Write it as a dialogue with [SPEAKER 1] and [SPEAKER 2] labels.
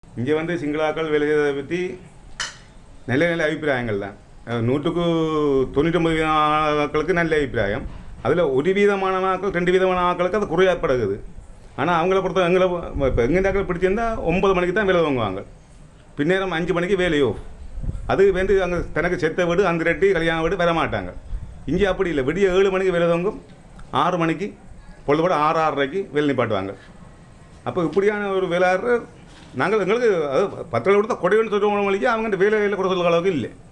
[SPEAKER 1] இங்கே வந்து சிங்களாக்கள் வேலை செய்வதை பற்றி நல்ல நல்ல அபிப்பிராயங்கள் தான் அஹ் நூற்றுக்கு தொண்ணூற்றொம்பது வீதமான மக்களுக்கு நல்ல அபிப்பிராயம் அதில் ஒரு வீதமான மக்கள் ரெண்டு வீதமான மக்களுக்கு அது குறையப்படுகிறது ஆனால் அவங்கள பொறுத்த எங்களை இப்போ எங்கள் பிடிச்சிருந்தா ஒன்பது மணிக்கு தான் வேலை வாங்குவாங்க பின்னேரம் அஞ்சு மணிக்கு வேலையோ அது வந்து அங்கே தனக்கு செத்த வீடு அந்த ரெட்டி கல்யாண வீடு வர மாட்டாங்க இங்கே அப்படி இல்லை விடிய ஏழு மணிக்கு வேலை வாங்கும் ஆறு மணிக்கு பொழுதுபட ஆறு ஆறரைக்கு வேலை நிப்பாட்டுவாங்க அப்போ இப்படியான ஒரு வேலையாளர் நாங்கள் எங்களுக்கு அது பத்திரிகை கொடுத்தா கொடைன்னு சொல்லுவோம் மொழிக்கு அவங்க வேலையில் கூட சொல்ல அளவுக்கு இல்லை